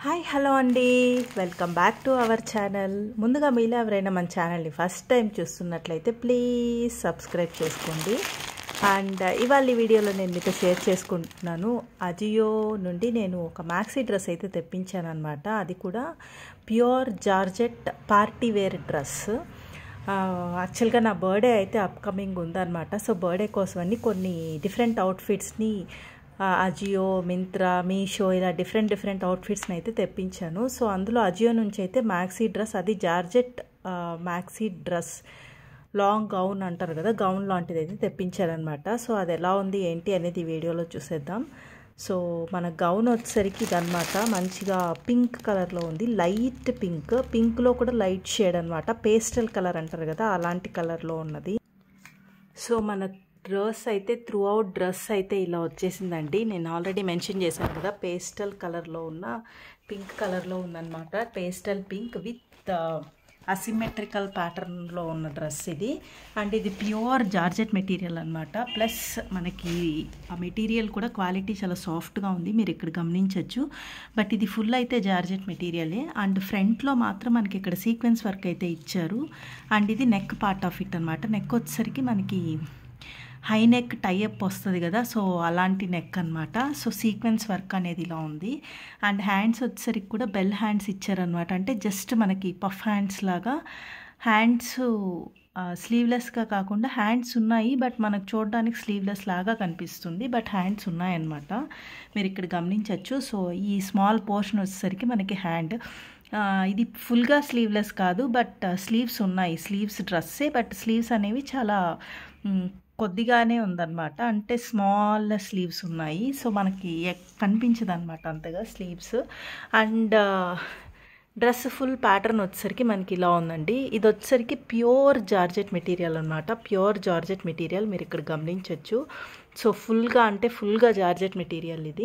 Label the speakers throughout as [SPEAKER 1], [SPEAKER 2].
[SPEAKER 1] hi hello అండి welcome back to our channel ముందుగా మీలో ఎవరైనా మన ఛానల్ని ఫస్ట్ టైం చూస్తున్నట్లయితే ప్లీజ్ సబ్స్క్రైబ్ చేసుకోండి అండ్ ఇవాళ ఈ వీడియోలో నేను మీతో షేర్ చేసుకుంటున్నాను అజియో నుండి నేను ఒక మ్యాక్సీ డ్రెస్ అయితే తెప్పించాను అనమాట అది కూడా pure georgette party wear dress యాక్చువల్గా నా బర్త్డే అయితే అప్కమింగ్ ఉందన్నమాట సో బర్త్డే కోసమని కొన్ని డిఫరెంట్ అవుట్ఫిట్స్ని అజియో మింత్రా మీషో ఇలా డిఫరెంట్ డిఫరెంట్ అవుట్ఫిట్స్ని అయితే తెప్పించాను సో అందులో అజియో నుంచి అయితే మ్యాక్సీ డ్రెస్ అది georgette maxi dress long gown అంటారు కదా గౌన్ లాంటిది అయితే తెప్పించారనమాట సో అది ఎలా ఉంది ఏంటి అనేది వీడియోలో చూసేద్దాం సో మన గౌన్ వచ్చేసరికి ఇదనమాట మంచిగా పింక్ కలర్లో ఉంది లైట్ పింక్ పింక్లో కూడా లైట్ షేడ్ అనమాట పేస్టల్ కలర్ అంటారు కదా అలాంటి కలర్లో ఉన్నది సో మన డ్రెస్ అయితే త్రూ అవుట్ డ్రెస్ అయితే ఇలా వచ్చేసిందండి నేను ఆల్రెడీ మెన్షన్ చేశాను కదా పేస్టల్ కలర్లో ఉన్న పింక్ కలర్లో ఉందన్నమాట పేస్టల్ పింక్ విత్ అసిమెట్రికల్ ప్యాటర్న్లో ఉన్న డ్రెస్ ఇది అండ్ ఇది ప్యూర్ జార్జెట్ మెటీరియల్ అనమాట ప్లస్ మనకి ఆ మెటీరియల్ కూడా క్వాలిటీ చాలా సాఫ్ట్గా ఉంది మీరు ఇక్కడ గమనించవచ్చు బట్ ఇది ఫుల్ అయితే జార్జెట్ మెటీరియలే అండ్ ఫ్రంట్లో మాత్రం మనకి ఇక్కడ సీక్వెన్స్ వర్క్ అయితే ఇచ్చారు అండ్ ఇది నెక్ పార్ట్ ఆఫ్ ఇట్ అనమాట నెక్ వచ్చేసరికి మనకి హై నెక్ టైఅప్ వస్తుంది కదా సో అలాంటి నెక్ అనమాట సో సీక్వెన్స్ వర్క్ అనేది ఇలా ఉంది అండ్ హ్యాండ్స్ వచ్చేసరికి కూడా బెల్ హ్యాండ్స్ ఇచ్చారనమాట అంటే జస్ట్ మనకి పఫ్ హ్యాండ్స్ లాగా హ్యాండ్స్ స్లీవ్లెస్గా కాకుండా హ్యాండ్స్ ఉన్నాయి బట్ మనకు చూడడానికి స్లీవ్లెస్ లాగా కనిపిస్తుంది బట్ హ్యాండ్స్ ఉన్నాయన్నమాట మీరు ఇక్కడ గమనించవచ్చు సో ఈ స్మాల్ పోర్షన్ వచ్చేసరికి మనకి హ్యాండ్ ఇది ఫుల్గా స్లీవ్లెస్ కాదు బట్ స్లీవ్స్ ఉన్నాయి స్లీవ్స్ డ్రెస్సే బట్ స్లీవ్స్ అనేవి చాలా కొద్దిగానే ఉందన్నమాట అంటే స్మాల్ స్లీవ్స్ ఉన్నాయి సో మనకి కనిపించదు అనమాట అంతగా sleeves and dress full pattern వచ్చేసరికి మనకి ఇలా ఉందండి ఇది వచ్చేసరికి ప్యూర్ జార్జెట్ మెటీరియల్ అనమాట ప్యూర్ జార్జెట్ మెటీరియల్ మీరు ఇక్కడ గమనించవచ్చు సో ఫుల్గా అంటే ఫుల్గా జార్జెట్ మెటీరియల్ ఇది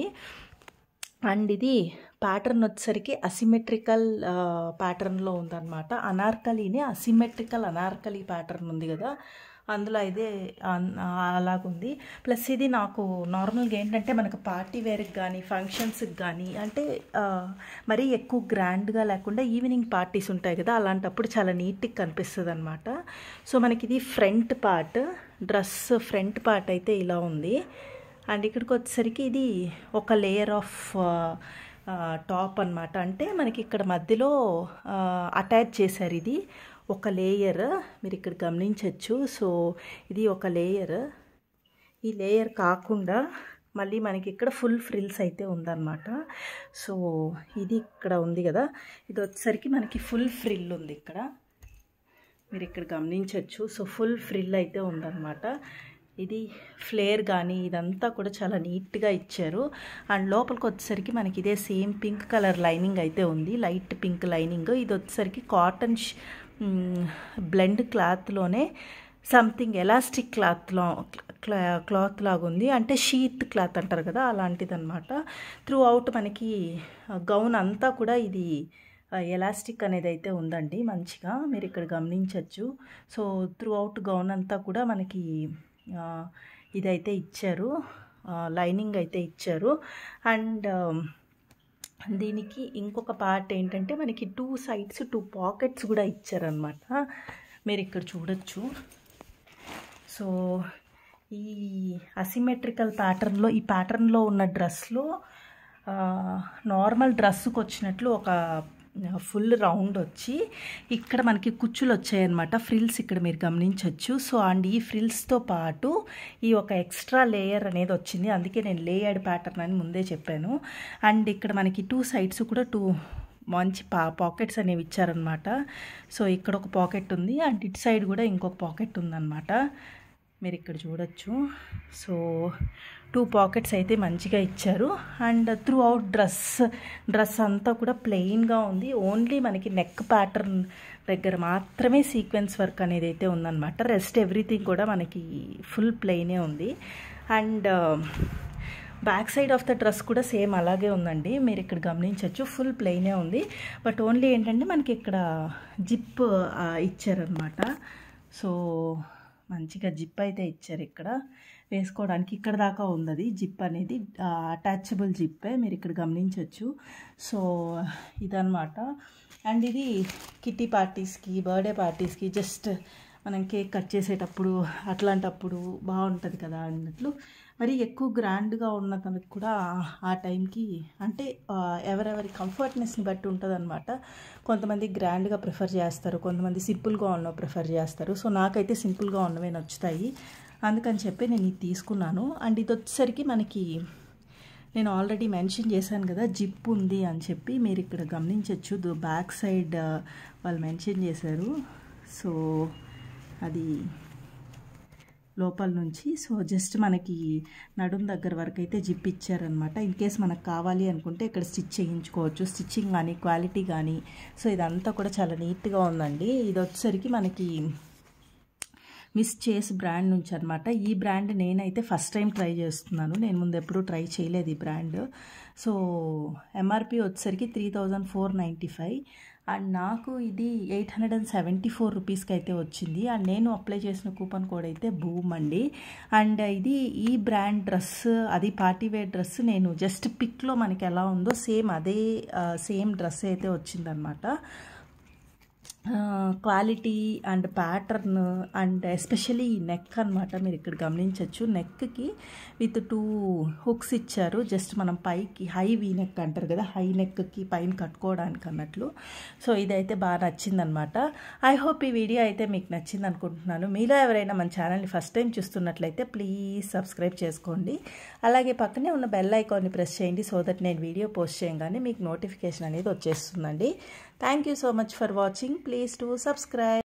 [SPEAKER 1] అండ్ ఇది ప్యాటర్న్ వచ్చేసరికి అసిమెట్రికల్ ప్యాటర్న్లో ఉందన్నమాట అనార్కలీనే అసిమెట్రికల్ అనార్కలీ ప్యాటర్న్ ఉంది కదా అందులో అయితే అలాగుంది ప్లస్ ఇది నాకు నార్మల్గా ఏంటంటే మనకు పార్టీ వేర్కి కానీ ఫంక్షన్స్కి కానీ అంటే మరీ ఎక్కువ గ్రాండ్గా లేకుండా ఈవినింగ్ పార్టీస్ ఉంటాయి కదా అలాంటప్పుడు చాలా నీట్గా కనిపిస్తుంది అనమాట సో మనకి ఇది front part dress front part అయితే ఇలా ఉంది అండ్ ఇక్కడికి వచ్చేసరికి ఇది ఒక లేయర్ ఆఫ్ టాప్ అనమాట అంటే మనకి ఇక్కడ మధ్యలో అటాచ్ చేశారు ఇది ఒక లేయర్ మీరు ఇక్కడ గమనించవచ్చు సో ఇది ఒక లేయర్ ఈ లేయర్ కాకుండా మళ్ళీ మనకి ఇక్కడ ఫుల్ ఫ్రిల్స్ అయితే ఉందన్నమాట సో ఇది ఇక్కడ ఉంది కదా ఇది వచ్చేసరికి మనకి ఫుల్ ఫ్రిల్ ఉంది ఇక్కడ మీరు ఇక్కడ గమనించవచ్చు సో ఫుల్ ఫ్రిల్ అయితే ఉందన్నమాట ఇది ఫ్లేర్ కానీ ఇదంతా కూడా చాలా నీట్గా ఇచ్చారు అండ్ లోపలికి వచ్చేసరికి మనకి ఇదే సేమ్ పింక్ కలర్ లైనింగ్ అయితే ఉంది లైట్ పింక్ లైనింగ్ ఇది వచ్చేసరికి కాటన్ బ్లెండ్ క్లాత్లోనే సంథింగ్ ఎలాస్టిక్ క్లాత్లో క్లాత్ లాగా ఉంది అంటే షీత్ క్లాత్ అంటారు కదా అలాంటిది అనమాట త్రూ అవుట్ మనకి గౌన్ అంతా కూడా ఇది ఎలాస్టిక్ అనేది అయితే ఉందండి మంచిగా మీరు ఇక్కడ గమనించవచ్చు సో త్రూ అవుట్ గౌన్ అంతా కూడా మనకి ఇదైతే ఇచ్చారు లైనింగ్ అయితే ఇచ్చారు అండ్ దీనికి ఇంకొక పార్ట్ ఏంటంటే మనకి టూ సైడ్స్ టూ పాకెట్స్ కూడా ఇచ్చారనమాట మీరు ఇక్కడ చూడొచ్చు సో ఈ అసిమెట్రికల్ ప్యాటర్న్లో ఈ ప్యాటర్న్లో ఉన్న డ్రెస్లో నార్మల్ డ్రెస్సుకు వచ్చినట్లు ఒక ఫుల్ రౌండ్ వచ్చి ఇక్కడ మనకి కుచ్చులు వచ్చాయన్నమాట ఫ్రిల్స్ ఇక్కడ మీరు గమనించవచ్చు సో అండ్ ఈ ఫ్రిల్స్తో పాటు ఈ ఒక ఎక్స్ట్రా లేయర్ అనేది వచ్చింది అందుకే నేను లేయర్డ్ ప్యాటర్న్ అని ముందే చెప్పాను అండ్ ఇక్కడ మనకి టూ సైడ్స్ కూడా టూ మంచి పా పాకెట్స్ అనేవి ఇచ్చారనమాట సో ఇక్కడ ఒక పాకెట్ ఉంది అండ్ ఇటు సైడ్ కూడా ఇంకొక పాకెట్ ఉందన్నమాట మీరు ఇక్కడ చూడొచ్చు సో టూ పాకెట్స్ అయితే మంచిగా ఇచ్చారు and throughout dress dress అంతా కూడా ప్లెయిన్గా ఉంది ఓన్లీ మనకి నెక్ ప్యాటర్న్ దగ్గర మాత్రమే సీక్వెన్స్ వర్క్ అనేది అయితే ఉందన్నమాట రెస్ట్ ఎవ్రీథింగ్ కూడా మనకి ఫుల్ ప్లెయినే ఉంది and back side of the dress కూడా సేమ్ అలాగే ఉందండి మీరు ఇక్కడ గమనించవచ్చు ఫుల్ ప్లెయినే ఉంది బట్ ఓన్లీ ఏంటంటే మనకి ఇక్కడ జిప్ ఇచ్చారనమాట సో మంచిగా జిప్ అయితే ఇచ్చారు ఇక్కడ వేసుకోవడానికి ఇక్కడ దాకా ఉంది అది జిప్ అనేది అటాచబుల్ జిప్పే మీరు ఇక్కడ గమనించవచ్చు సో ఇదనమాట అండ్ ఇది కిట్టి పార్టీస్కి బర్త్డే పార్టీస్కి జస్ట్ మనం కేక్ కట్ చేసేటప్పుడు అట్లాంటప్పుడు బాగుంటుంది కదా అన్నట్లు మరి ఎక్కువ గ్రాండ్గా ఉన్న తనకు కూడా ఆ టైంకి అంటే ఆ, ఎవరెవరి కంఫర్ట్నెస్ని బట్టి ఉంటుంది అనమాట కొంతమంది గ్రాండ్గా ప్రిఫర్ చేస్తారు కొంతమంది సింపుల్గా ఉన్నవి ప్రిఫర్ చేస్తారు సో నాకైతే సింపుల్గా ఉన్నవే నచ్చుతాయి అందుకని చెప్పి నేను ఇది తీసుకున్నాను అండ్ ఇది వచ్చేసరికి మనకి నేను ఆల్రెడీ మెన్షన్ చేశాను కదా జిప్ ఉంది అని చెప్పి మీరు ఇక్కడ గమనించవచ్చు బ్యాక్ సైడ్ వాళ్ళు మెన్షన్ చేశారు సో అది లోపల నుంచి సో జస్ట్ మనకి నడుం దగ్గర వరకు అయితే జిప్ ఇచ్చారనమాట ఇన్ కేస్ మనకు కావాలి అనుకుంటే ఇక్కడ స్టిచ్ చేయించుకోవచ్చు స్టిచ్చింగ్ కానీ క్వాలిటీ కానీ సో ఇదంతా కూడా చాలా నీట్గా ఉందండి ఇది వచ్చేసరికి మనకి మిస్ చేస్ బ్రాండ్ నుంచి అనమాట ఈ బ్రాండ్ నేనైతే ఫస్ట్ టైం ట్రై చేస్తున్నాను నేను ముందు ఎప్పుడూ ట్రై చేయలేదు ఈ బ్రాండ్ సో ఎంఆర్పి వచ్చేసరికి three thousand four ninety five and నాకు ఇది eight hundred and seventy four రూపీస్కి అయితే వచ్చింది అండ్ నేను అప్లై చేసిన కూపన్ కోడ్ అయితే బూమ్ అండి అండ్ ఇది ఈ బ్రాండ్ డ్రెస్ అది పార్టీ వేర్ డ్రెస్ నేను జస్ట్ పిక్లో మనకి ఎలా ఉందో సేమ్ అదే సేమ్ డ్రెస్ అయితే వచ్చిందనమాట quality and pattern and especially ఈ నెక్ అనమాట మీరు ఇక్కడ గమనించవచ్చు నెక్కి విత్ టూ హుక్స్ ఇచ్చారు జస్ట్ మనం పైకి హై వీ నెక్ అంటారు కదా హై నెక్కి పైన కట్టుకోవడానికి అన్నట్లు సో ఇదైతే బాగా నచ్చిందనమాట ఐ హోప్ ఈ వీడియో అయితే మీకు నచ్చింది అనుకుంటున్నాను మీలో ఎవరైనా మన ఛానల్ని ఫస్ట్ టైం చూస్తున్నట్లయితే ప్లీజ్ సబ్స్క్రైబ్ చేసుకోండి అలాగే పక్కనే ఉన్న బెల్ ఐకాన్ని ప్రెస్ చేయండి సో దట్ నేను వీడియో పోస్ట్ చేయగానే మీకు నోటిఫికేషన్ అనేది వచ్చేస్తుందండి thank you so much for watching please to subscribe